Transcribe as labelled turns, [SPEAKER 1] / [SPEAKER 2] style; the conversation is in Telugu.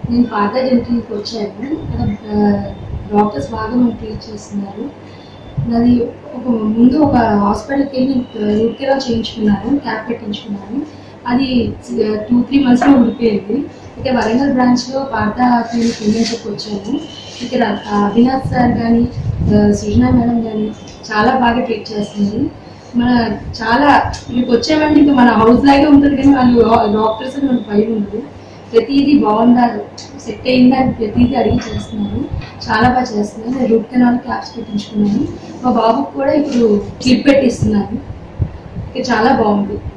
[SPEAKER 1] నేను పాత డెంటల్కి వచ్చాను అక్కడ డాక్టర్స్ బాగా మనం ట్రీట్ చేస్తున్నారు నాది ఒక ముందు ఒక హాస్పిటల్కి వెళ్ళి రూట్ కెనాల్ చేయించుకున్నాను క్యాప్ పెట్టించుకున్నాను అది టూ త్రీ మంత్స్లో ఉడిపోయింది ఇక వరంగల్ బ్రాంచ్లో పాత క్లినిక్ ఉందని చెప్పి వచ్చాను ఇక్కడ ఆ, అవినాష్ సార్ కానీ సృజన మేడం కానీ చాలా బాగా ట్రీట్ చేస్తున్నారు మన చాలా మీకు వచ్చేవండి ఇంకా మన హౌస్ లాగే ఉంటుంది కానీ వాళ్ళు డాక్టర్స్ అని మనకు భయం ఉండదు ప్రతిదీ బాగుందా సెట్ అయిందా అని ప్రతిదీ అడిగి చేస్తున్నారు చాలా బాగా చేస్తున్నారు నేను రూట్ కెనాల్ క్యాప్స్ పెట్టించుకున్నాను మా బాబుకి కూడా ఇప్పుడు క్లిప్ పెట్టిస్తున్నాను ఇక చాలా బాగుంది